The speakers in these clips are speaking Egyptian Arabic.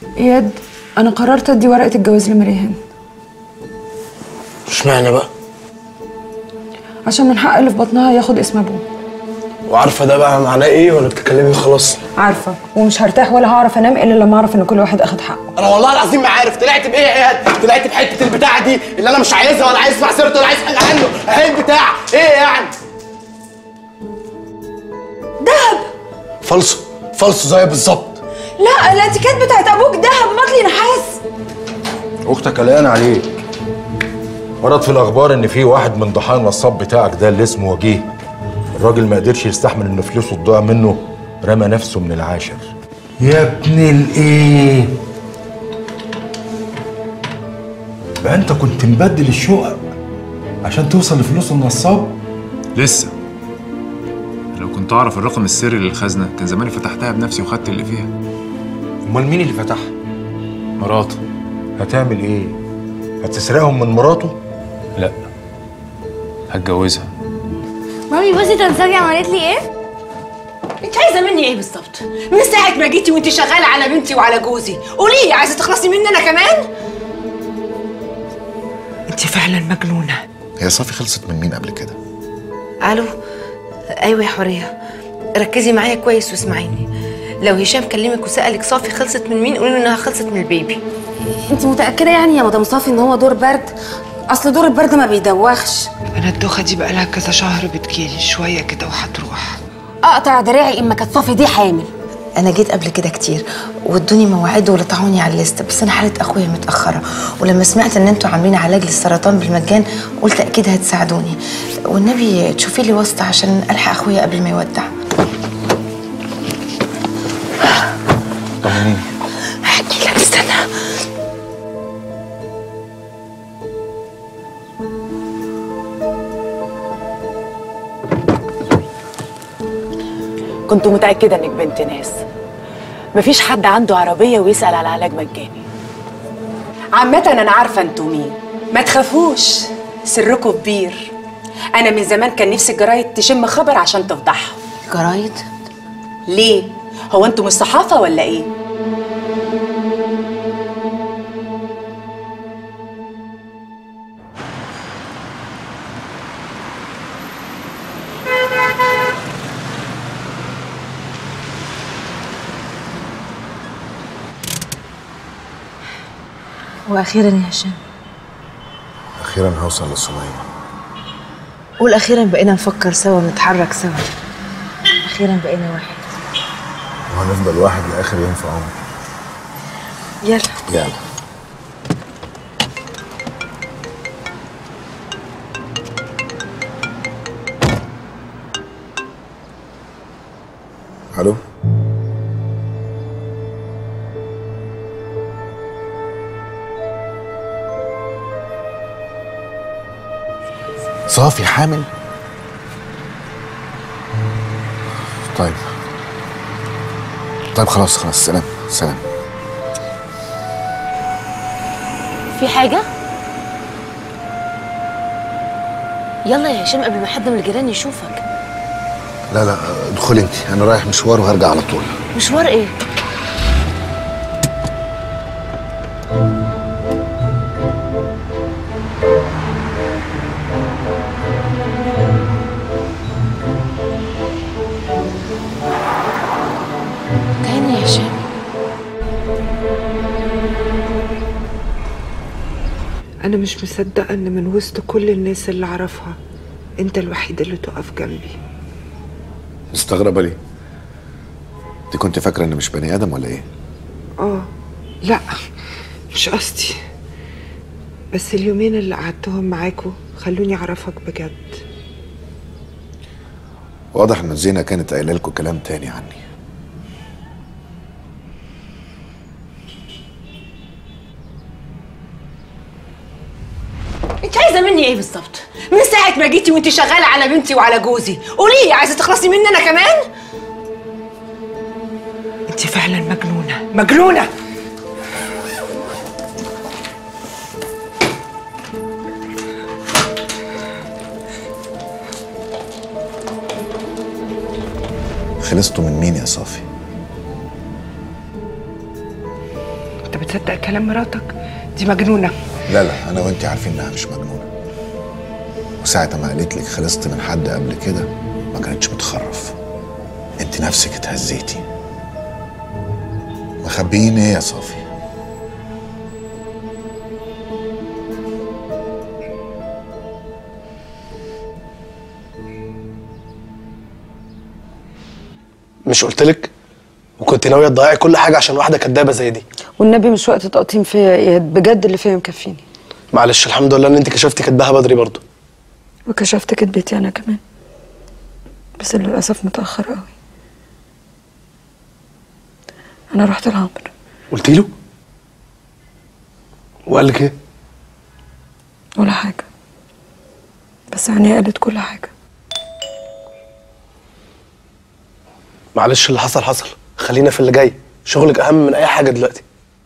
اياد انا قررت ادي ورقه الجواز لمريهان اشمعنى بقى عشان من حق اللي في بطنها ياخد اسم ابوه وعارفه ده بقى معناه ايه ولا بتتكلمي خلاص عارفه ومش هرتاح ولا هعرف انام الا لما اعرف ان كل واحد اخد حقه انا والله العظيم ما عارف طلعت بايه يا اياد طلعت بحته البتاعه دي اللي انا مش عايزها ولا عايز اسمع سيرته ولا عايز حاجه عنه اهي البتاع ايه يعني دهب فالصو فالصو زي بالظبط لا الاتيكيت بتاعت ابوك دهب مطلي نحاس اختك قلقانه عليك ورد في الاخبار ان في واحد من ضحايا النصاب بتاعك ده اللي اسمه وجيه الراجل ما قدرش يستحمل ان فلوسه تضيع منه رمى نفسه من العاشر يا ابن الايه بقى انت كنت مبدل الشقق عشان توصل لفلوس النصاب لسه لو كنت اعرف الرقم السري للخزنه كان زماني فتحتها بنفسي وخدت اللي فيها امال مين اللي فتحها مراته هتعمل ايه هتسرقهم من مراته لا هتجوزها مامي بصي تنسجي عملت لي ايه؟ انت عايزه مني ايه بالظبط من ساعه ما جيتي وانت شغاله على بنتي وعلى جوزي قولي لي عايزه تخلصي مني انا كمان انت فعلا مجنونه هي صافي خلصت من مين قبل كده الو ايوه يا حوريه ركزي معايا كويس واسمعيني لو هشام كلمك وسالك صافي خلصت من مين قولي له انها خلصت من البيبي انت متاكده يعني يا مدام صافي ان هو دور برد اصل دور البرد ما بيدوخش انا الدوخه دي بقالها كذا شهر بتجيلي شويه كده وهتروح اقطع دراعي اما كانت صافي دي حامل انا جيت قبل كده كتير وادوني مواعيد ولطعوني على الليست بس انا حاله اخويا متاخره ولما سمعت ان انتوا عاملين علاج للسرطان بالمجان قلت اكيد هتساعدوني والنبي تشوفي لي واسطه عشان الحق اخويا قبل ما يودع طمنيني احكي لك استنى كنت متأكدة إنك بنت ناس مفيش حد عنده عربية ويسأل على علاج مجاني عامة أنا عارفة أنتوا مين ما تخافوش سركم كبير أنا من زمان كان نفسي الجرايد تشم خبر عشان تفضحها جرايد ليه؟ هو أنتوا مش صحافة ولا إيه؟ واخيرا يا هشام اخيرا هوصل للصنايع قول اخيرا بقينا نفكر سوا نتحرك سوا اخيرا بقينا واحد وهنفضل واحد لاخر يوم في عمري يلا يلا الو صافي حامل طيب طيب خلاص خلاص سلام سلام في حاجه يلا يا هشام قبل ما حد من الجيران يشوفك لا لا ادخلي انت انا رايح مشوار وهرجع على طول مشوار ايه تاني يا هشام انا مش مصدقه ان من وسط كل الناس اللي اعرفها انت الوحيد اللي تقف جنبي مستغربه ليه انت كنت فاكره اني مش بني ادم ولا ايه اه لا مش قصدي بس اليومين اللي قعدتهم معاكوا خلوني اعرفك بجد واضح ان زينه كانت قايله لكم كلام تاني عني انت عايزه مني ايه بالظبط من ساعه ما جيتي وانت شغاله على بنتي وعلى جوزي قولي لي عايزه تخلصي مني انا كمان انت فعلا مجنونه مجنونه خلصتوا من مين يا صافي تصدق كلام مراتك دي مجنونه لا لا انا وانت عارفين انها مش مجنونه وساعة ما قالت لك خلصت من حد قبل كده ما كانتش بتخرف انت نفسك اتهزيتي مخبيين ايه يا صافي مش قلتلك وكنت ناويه تضيعي كل حاجه عشان واحده كدابه زي دي والنبي مش وقت تقطيم فيا يا اياد بجد اللي فيا مكفيني معلش الحمد لله ان انت كشفتي كدبها بدري برضه وكشفت كدبتي انا كمان بس للاسف متاخر قوي انا رحت لعمرو قلتي له وقال لك ايه ولا حاجه بس عينيه قالت كل حاجه معلش اللي حصل حصل خلينا في اللي جاي شغلك اهم من اي حاجه دلوقتي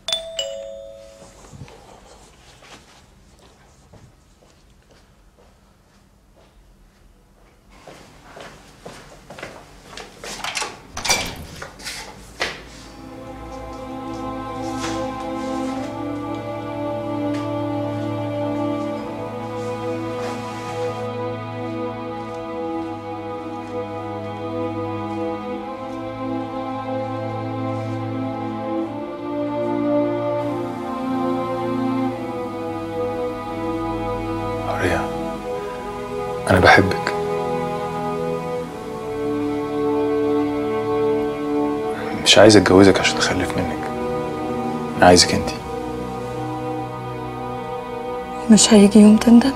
ريا انا بحبك مش عايز اتجوزك عشان اخلف منك انا عايزك انتي مش هيجي يوم تندم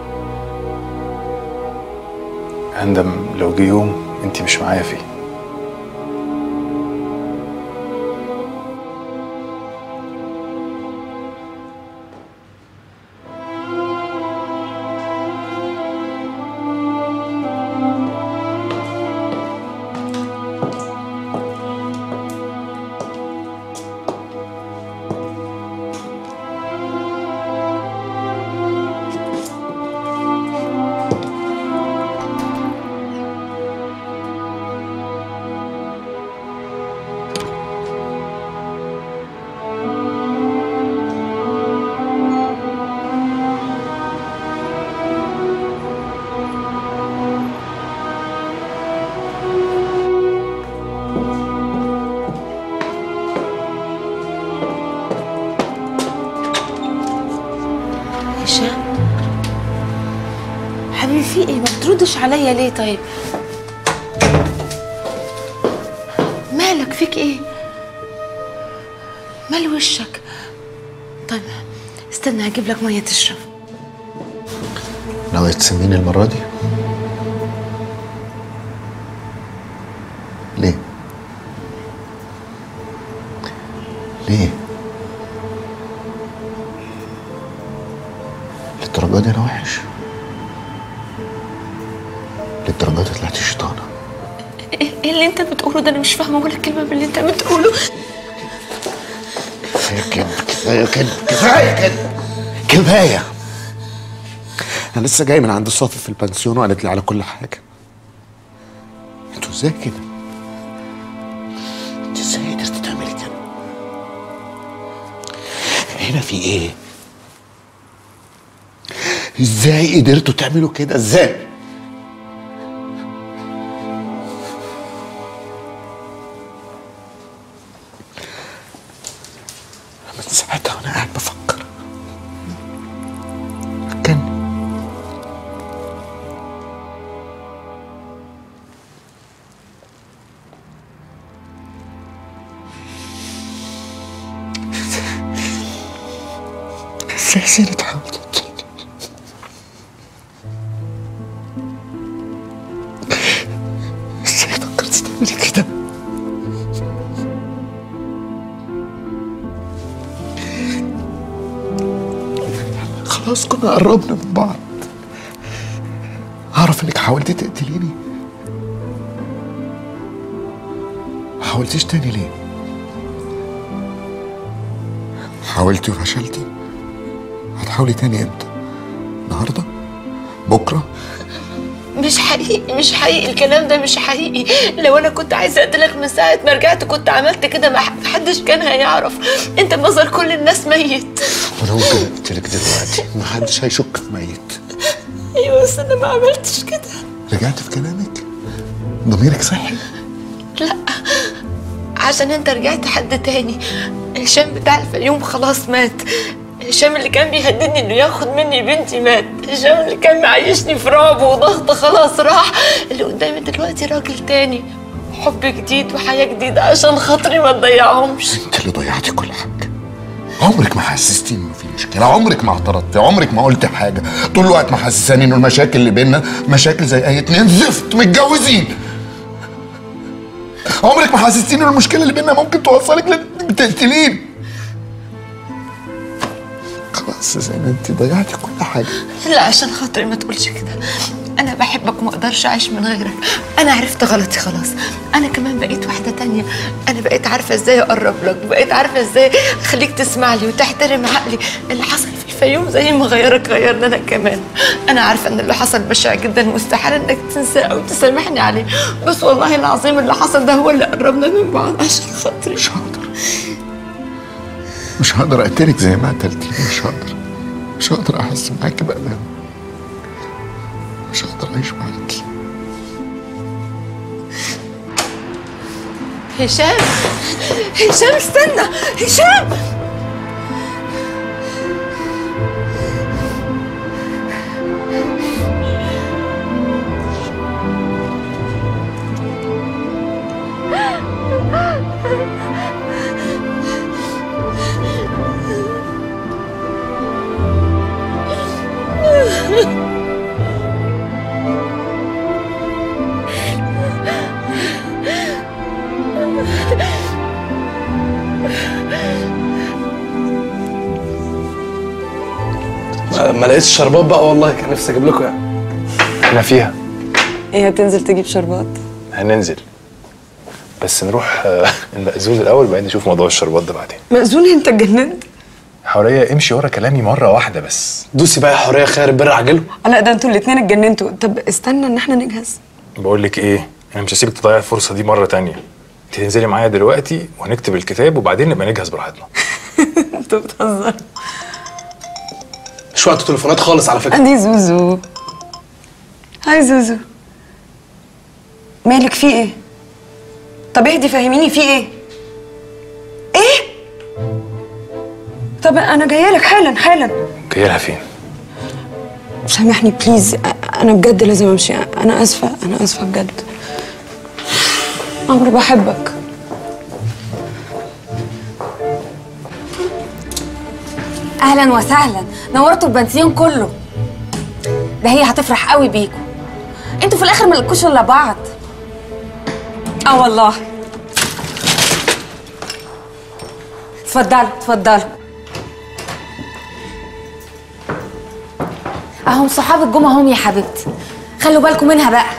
هندم لو جه يوم انتي مش معايا فيه هشام حبيبي في ايه ما بتردش عليا ليه طيب مالك فيك ايه مال وشك طيب استنى هجيب لك ميه تشرب ناوية تسميني المرة دي؟ ليه؟ ليه؟ للدرجة دي أنا وحش؟ للدرجة دي طلعت شيطانة ايه إيه اللي انت بتقوله ده انا مش فاهمه ولا كلمه من اللي انت بتقوله كفاية كده كفاية كده كفاية كده كفاية أنا لسه جاي من عند صافي في البنسيون وقالت لي على كل حاجة انتوا ازاي كده؟ انت ازاي قدرت تعملي كده؟ هنا في ايه؟ ازاي قدرتوا تعملوا كده؟ ازاي؟ من ساعتها وانا قاعد بفكر كان ازاي سيرة حالتك ازاي فكرت تعملي كده خلاص كنا قربنا من بعض اعرف انك حاولتي تقتليني ما حاولتيش تاني ليه حاولتي وفشلتي هتحاولي تاني امتى النهارده بكره مش حقيقي مش حقيقي الكلام ده مش حقيقي لو انا كنت عايزه اقتلك من ساعه ما رجعت كنت عملت كده ما حدش كان هيعرف انت بنظر كل الناس ميت ولو ممكن قلت لك دلوقتي محدش هيشك في ميت ايوه بس انا ما عملتش كده رجعت في كلامك ضميرك صحي لا عشان انت رجعت حد تاني هشام بتاع الفيوم خلاص مات هشام اللي كان بيهددني انه ياخد مني بنتي مات هشام اللي كان معيشني في رعب وضغط خلاص راح اللي قدامي دلوقتي راجل تاني حب جديد وحياة جديدة عشان خاطري ما تضيعهمش انت اللي ضيعتي كل حاجه عمرك ما حسستيني انه في مشكله عمرك ما اعترضتي عمرك ما قلت حاجه طول الوقت محسساني انه المشاكل اللي بينا مشاكل زي اي اتنين زفت متجوزين عمرك ما حسستيني ان المشكله اللي بينا ممكن توصلك لانك تقتلين خلاص زي ما انت ضيعتي كل حاجه لا عشان خاطري ما تقولش كده انا بحبك وما اقدرش اعيش من غيرك انا عرفت غلطي خلاص انا كمان بقيت واحده تانية انا بقيت عارفه ازاي اقرب لك بقيت عارفه ازاي اخليك تسمع لي وتحترم عقلي اللي حصل في الفيوم زي ما غيرك غيرنا انا كمان انا عارفه ان اللي حصل بشع جدا مستحيل انك تنساه او تسامحني عليه بس والله العظيم اللي حصل ده هو اللي قربنا من بعض عشان خاطري مش هقدر مش هقدر اقتلك زي ما قتلتيني مش هقدر مش هقدر احس معاكي بامان مش هقدر اعيش معاكي هشام هشام استنى هشام ما, ما لقيتش شربات بقى والله كان نفسي اجيب لكم يعني احنا فيها ايه هتنزل تجيب شربات هننزل بس نروح آه، المأذون الاول وبعدين نشوف موضوع الشربات ده بعدين مأذون انت اتجننت حوريه امشي ورا كلامي مره واحده بس دوسي بقى يا حوريه خير البر عجله لا ده انتوا الاتنين اتجننتوا طب استنى ان احنا نجهز بقول لك ايه انا مش هسيبك تضيع الفرصه دي مره تانية انت تنزلي معايا دلوقتي وهنكتب الكتاب وبعدين نبقى نجهز براحتنا انتوا بتهزروا مش وقت تليفونات خالص على فكره ادي زوزو هاي زوزو مالك في ايه طب اهدي فهميني في ايه ايه طب انا جايه لك حالا حالا جايه لها فين سامحني بليز انا بجد لازم امشي انا اسفه انا اسفه بجد عمرو بحبك اهلا وسهلا نورتوا البنسيون كله ده هي هتفرح قوي بيكم انتوا في الاخر ما لكوش الا بعض اه والله اتفضلوا اتفضلوا اهم صحاب الجمعة هم يا حبيبتي خلوا بالكم منها بقى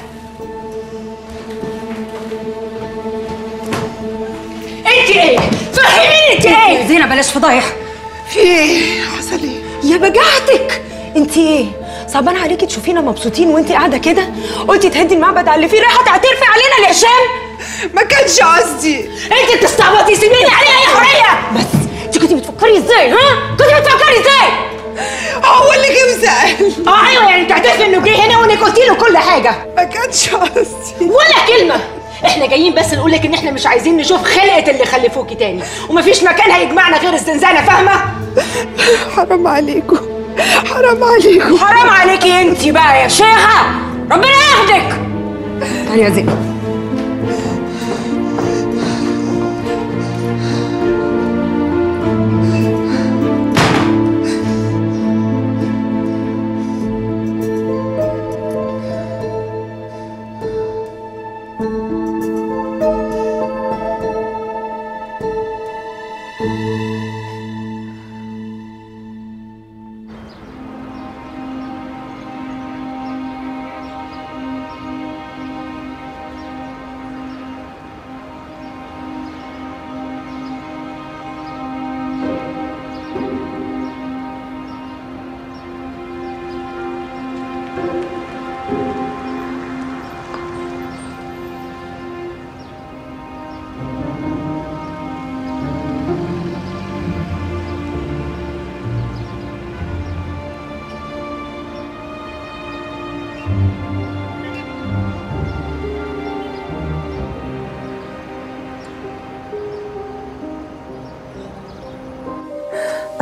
انت ايه فهميني انت ايه زينه بلاش فضايح في ايه حصل ايه يا بجعتك انت ايه صعبان عليكي تشوفينا مبسوطين وانت قاعده كده قلتي تهدي المعبد على اللي فيه رايحه تعترفي علينا لهشام ما كانش قصدي انت بتستعبطي سيبيني عليها يا حوريه بس انت كنتي بتفكري ازاي ها كنتي بتفكري ازاي هو اللي جه وسأل اه ايوه يعني تعترفي انه جه هنا وانك قلتي له كل حاجه ما كانش قصدي ولا كلمه احنا جايين بس نقول لك ان احنا مش عايزين نشوف خلقه اللي خلفوكي تاني ومفيش مكان هيجمعنا غير الزنزانه فاهمه حرام عليكم حرام عليكم حرام عليكي انت بقى يا شيخه ربنا ياخدك تعالي يا زينب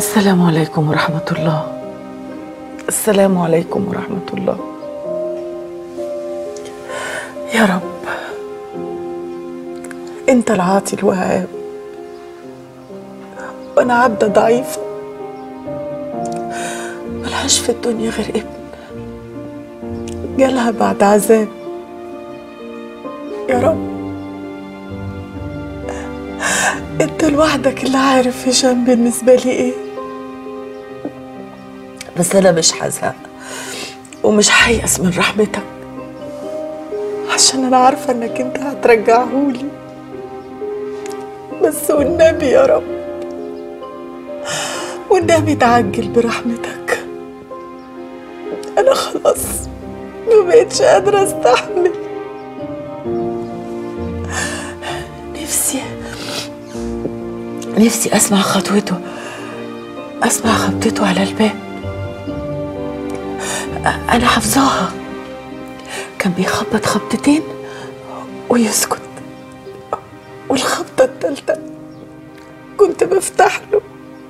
السلام عليكم ورحمة الله السلام عليكم ورحمة الله يا رب انت العاطي الوهاب وانا عبدة ضعيفة ملهاش في الدنيا غير ابن جالها بعد عذاب يا رب انت لوحدك اللي عارف هشام بالنسبة لي ايه بس انا مش هزهق ومش هيأس من رحمتك عشان انا عارفة انك انت هترجعهولي بس والنبي يا رب والنبي تعجل برحمتك انا خلاص ما بقتش قادرة استحمل نفسي نفسي اسمع خطوته اسمع خبطته على الباب أ- انا حافظاها كان بيخبط خبطتين ويسكت والخبطة التالتة كنت بفتح له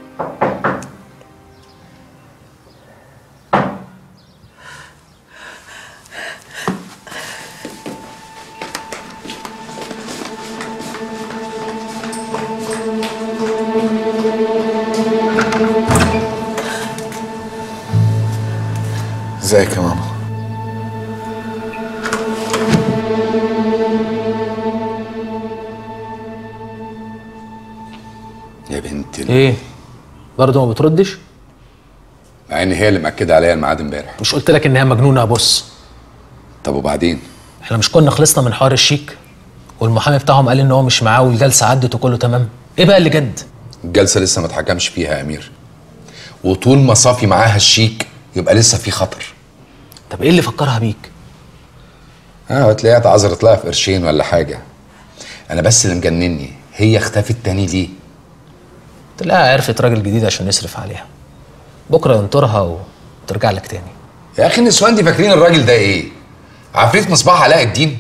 ازيك يا ماما يا بنت ال- ايه برضه ما بتردش مع ان هي اللي مأكده عليا الميعاد امبارح مش قلت لك انها مجنونه يا بص طب وبعدين احنا مش كنا خلصنا من حوار الشيك والمحامي بتاعهم قال ان هو مش معاه والجلسه عدت وكله تمام ايه بقى اللي جد الجلسه لسه ما اتحكمش فيها يا امير وطول ما صافي معاها الشيك يبقى لسه في خطر طب ايه اللي فكرها بيك اه هتلاقيها اتعذرت لها في قرشين ولا حاجه انا بس اللي مجنني هي اختفت تاني ليه تلاقيها عرفت راجل جديد عشان يصرف عليها بكره ينطرها وترجع لك تاني يا اخي النسوان دي فاكرين الراجل ده ايه عفريت مصباح علاء الدين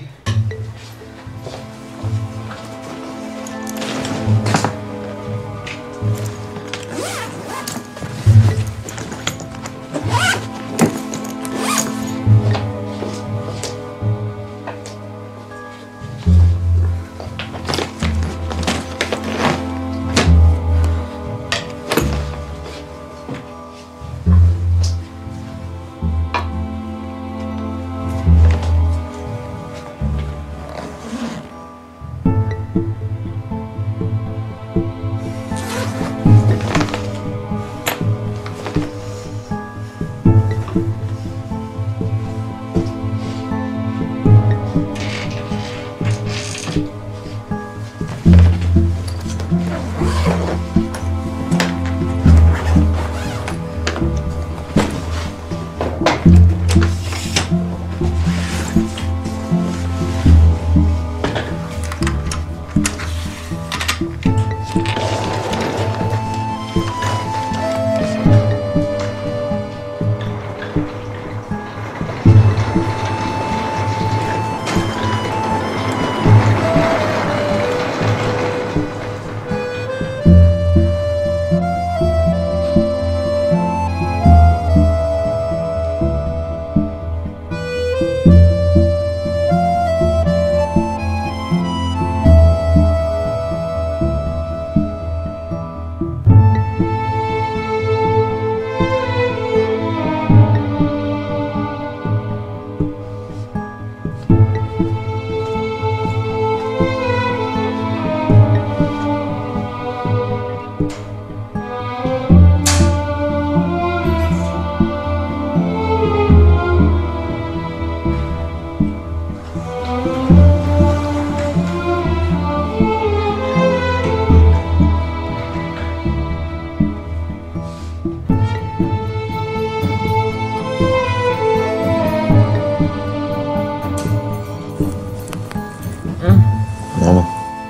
ماما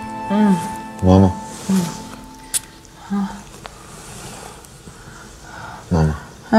ماما ماما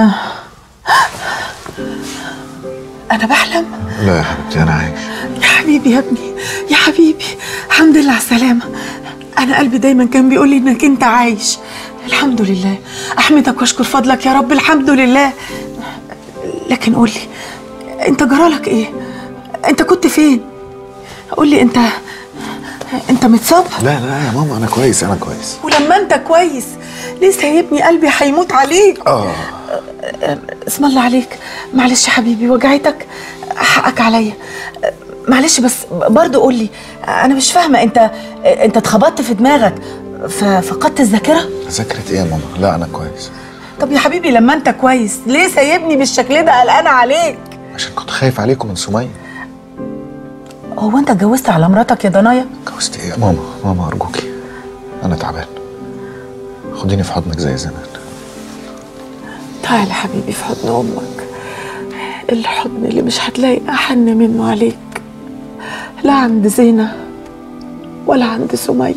انا بحلم لا يا حبيبتي انا عايش يا حبيبي يا ابني يا حبيبي الحمد لله على السلامة أنا قلبي دايما كان بيقول لي إنك أنت عايش الحمد لله احمدك واشكر فضلك يا رب الحمد لله لكن قول لي انت جرالك ايه انت كنت فين قول لي انت انت متصاب لا لا يا ماما انا كويس انا كويس ولما انت كويس ليه سايبني قلبي هيموت عليك اه اسم الله عليك معلش يا حبيبي وجعتك حقك عليا معلش بس برضه قول لي انا مش فاهمه انت انت اتخبطت في دماغك ففقدت الذاكره ذاكرة ايه يا ماما لا انا كويس طب يا حبيبي لما انت كويس ليه سايبني بالشكل ده قلقانه عليك عشان كنت خايف عليكم من سمية هو انت اتجوزت على مراتك يا ضنايا اتجوزت ايه يا ماما ماما ارجوكي انا تعبان خديني في حضنك زي زمان تعال يا حبيبي في حضن امك الحضن اللي مش هتلاقي احن منه عليك لا عند زينه ولا عند سميه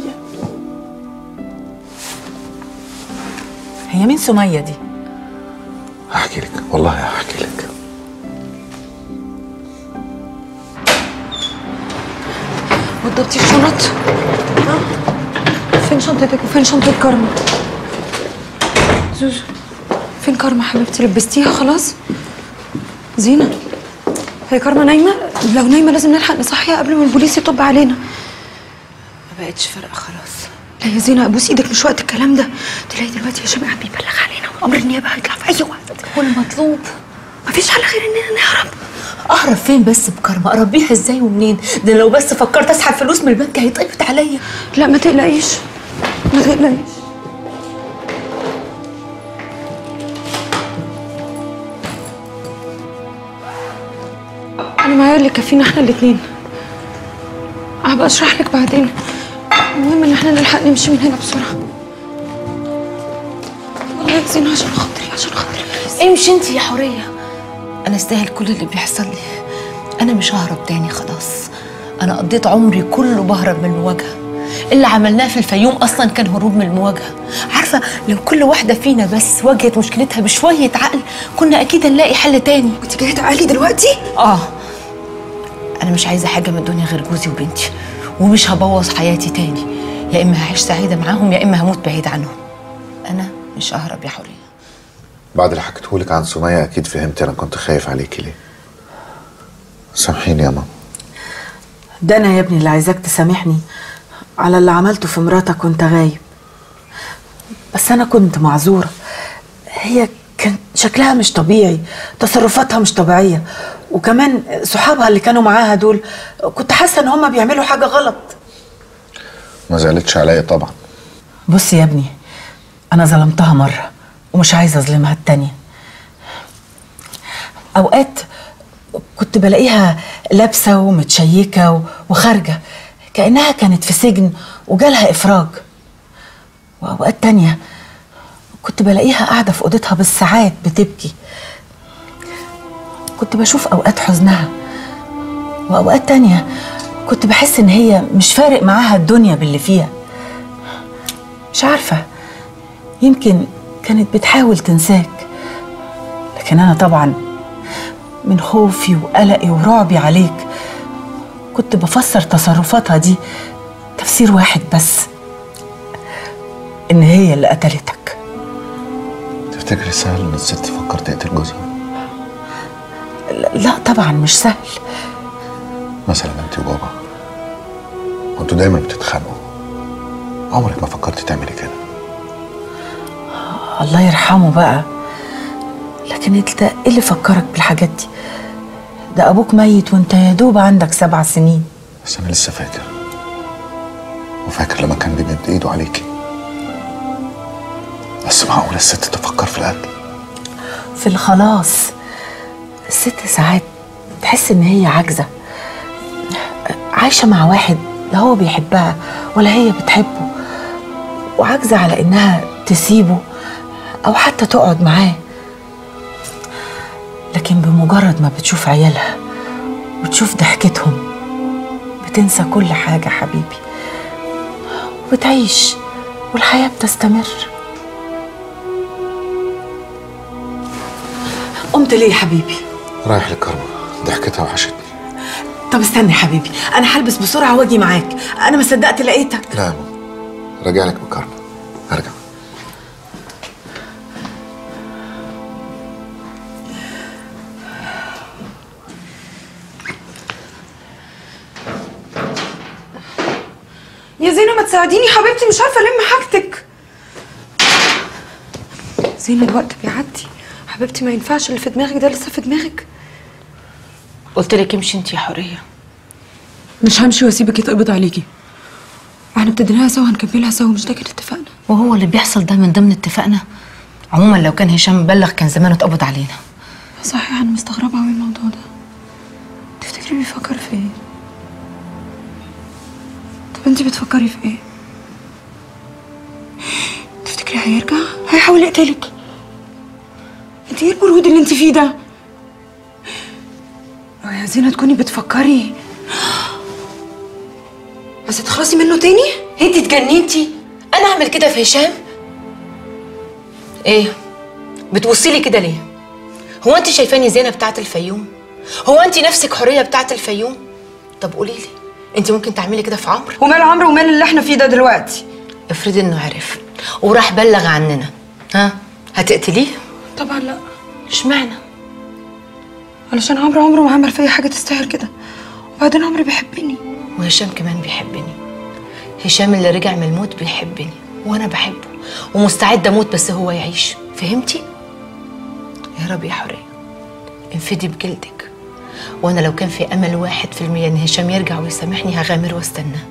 هي مين سميه دي هحكي لك والله هحكي لك وضبتي الشنط ها؟ فين شنطتك وفين شنطة كارما زوزو فين كارما حبيبتي لبستيها خلاص زينة هي كارما نايمة لو نايمة لازم نلحق نصحيها قبل ما البوليس يطب علينا ما بقتش فارقه خلاص لا يا زينة ابوس ايدك مش وقت الكلام ده تلاقي دلوقتي يا شباب بيبلغ علينا وامر النيابة هيطلع في اي وقت هو المطلوب مفيش حل غير اننا نهرب اهرب فين بس بكرمه اربيها ازاي ومنين ده لو بس فكرت اسحب فلوس من البنك هيتقبض عليا لا ما تقلقيش ما تقلقيش انا معايا اللي يكفينا احنا الاتنين هبقى اشرح لك بعدين المهم ان احنا نلحق نمشي من هنا بسرعه والله يا زينة عشان خاطري عشان خاطري امشي انت يا حوريه انا استاهل كل اللي بيحصل لي انا مش ههرب تاني خلاص انا قضيت عمري كله بهرب من المواجهه اللي عملناه في الفيوم اصلا كان هروب من المواجهه عارفه لو كل واحده فينا بس واجهت مشكلتها بشويه عقل كنا اكيد هنلاقي حل تاني انت جايه تعالي دلوقتي اه انا مش عايزه حاجه من الدنيا غير جوزي وبنتي ومش هبوظ حياتي تاني يا اما هعيش سعيده معاهم يا اما هموت بعيد عنهم انا مش ههرب يا حوريه بعد اللي حكيتهولك عن سمية اكيد فهمت انا كنت خايف عليكي ليه سامحيني يا ماما ده انا يا ابني اللي عايزاك تسامحني على اللي عملته في مراتك وانت غايب بس انا كنت معذوره هي كان شكلها مش طبيعي تصرفاتها مش طبيعيه وكمان صحابها اللي كانوا معاها دول كنت حاسه ان هما بيعملوا حاجه غلط ما زعلتش عليا طبعا بص يا ابني انا ظلمتها مره ومش عايزه اظلمها التانيه اوقات كنت بلاقيها لابسه ومتشيكه و- وخارجه كانها كانت في سجن وجالها افراج واوقات تانيه كنت بلاقيها قاعده في اوضتها بالساعات بتبكي كنت بشوف اوقات حزنها واوقات تانيه كنت بحس ان هي مش فارق معاها الدنيا باللي فيها مش عارفه يمكن كانت بتحاول تنساك لكن انا طبعا من خوفي وقلقي ورعبي عليك كنت بفسر تصرفاتها دي تفسير واحد بس ان هي اللي قتلتك تفتكري سهل ان الست تفكر تقتل جوزها لا طبعا مش سهل مثلا انت وبابا وانتوا دايما بتتخانقوا عمرك ما فكرت تعملي كده الله يرحمه بقى لكن انت ايه اللي فكرك بالحاجات دي ده ابوك ميت وانت يا دوب عندك سبع سنين بس انا لسه فاكر وفاكر لما كان بيمد ايده عليكي بس معقول الست تفكر في القتل في الخلاص الست ساعات تحس ان هي عاجزه عايشه مع واحد لا هو بيحبها ولا هي بتحبه وعاجزه على انها تسيبه او حتى تقعد معاه لكن بمجرد ما بتشوف عيالها وتشوف ضحكتهم بتنسى كل حاجه حبيبي وبتعيش والحياه بتستمر قمت ليه يا حبيبي رايح لكرمة ضحكتها وحشتني طب استني يا حبيبي انا هلبس بسرعه واجي معاك انا ما صدقت لقيتك لا يا ماما راجع لك بكرمة ارجع يا زينة ما تساعديني حبيبتي مش عارفة ألم حاجتك زينة الوقت بيعدي حبيبتي ما ينفعش اللي في دماغك ده لسه في دماغك قلت لك امشي انت يا حوريه مش همشي واسيبك يتقبض عليكي احنا ابتديناها سوا هنكملها سوا مش ده كده اتفقنا وهو اللي بيحصل ده من ضمن اتفاقنا عموما لو كان هشام بلغ كان زمانه اتقبض علينا صحيح انا مستغربة قوي الموضوع ده تفتكري بيفكر في ايه طب انتي بتفكري في ايه تفتكري هيرجع هيحاول يقتلك انتي ايه البرود اللي انتي فيه ده لو يا زينة تكوني بتفكري بس تخلصي منه تاني انت اتجننتي انا اعمل كده في هشام ايه بتبصي لي كده ليه هو انت شايفاني زينه بتاعه الفيوم هو انت نفسك حوريه بتاعه الفيوم طب قولي لي انت ممكن تعملي كده في عمرو ومال عمرو ومال اللي احنا فيه ده دلوقتي افرضي انه عرف وراح بلغ عننا ها هتقتليه طبعا لا اشمعنى علشان عمرو عمره ما عمل فيا حاجة تستاهل كده وبعدين عمرو بيحبني وهشام كمان بيحبني هشام اللي رجع من الموت بيحبني وانا بحبه ومستعده اموت بس هو يعيش فهمتي يا رب يا حوريه انفدي بجلدك وانا لو كان في امل واحد في المية ان هشام يرجع ويسامحني هغامر واستناه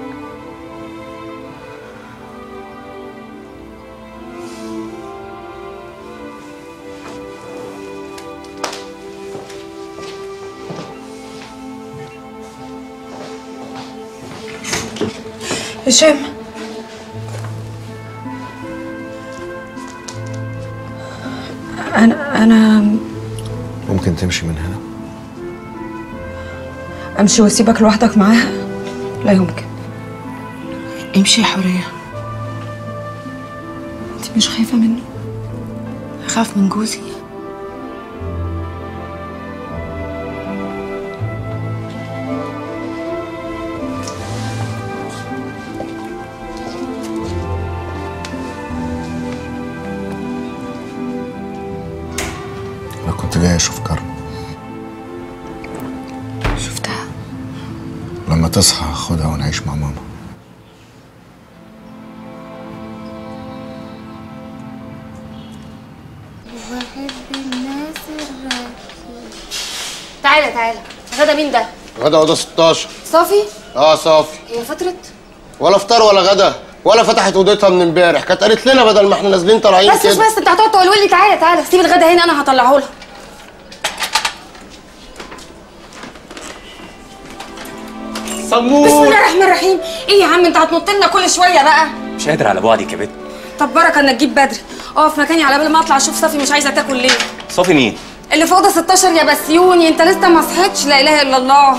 هشام انا انا ممكن تمشي من هنا امشي واسيبك لوحدك معاها لا يمكن امشي يا حوريه انت مش خايفة منه اخاف من جوزي انا كنت جاي اشوف كرم شفتها لما تصحى هاخدها ونعيش مع ماما بحب الناس الراكين تعالى تعالى غدا مين ده؟ غدا اوضه 16 صافي؟ اه صافي هي فترة؟ ولا فطار ولا غدا ولا فتحت اوضتها من امبارح كانت قالت لنا بدل ما احنا نازلين طالعين بس كده مش بس انت هتقعد تقول لي تعالى تعالى سيب الغدا هنا انا هطلعه لها سمور بسم الله الرحمن الرحيم ايه يا عم انت هتنط لنا كل شويه بقى مش قادر على بعدك يا بت طب بركه انك تجيب بدري اقف مكاني على بال ما اطلع اشوف صافي مش عايزه تاكل ليه صافي مين؟ اللي في اوضه 16 يا بسيوني انت لسه ما صحيتش لا اله الا الله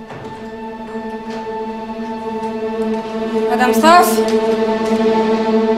مدام صافي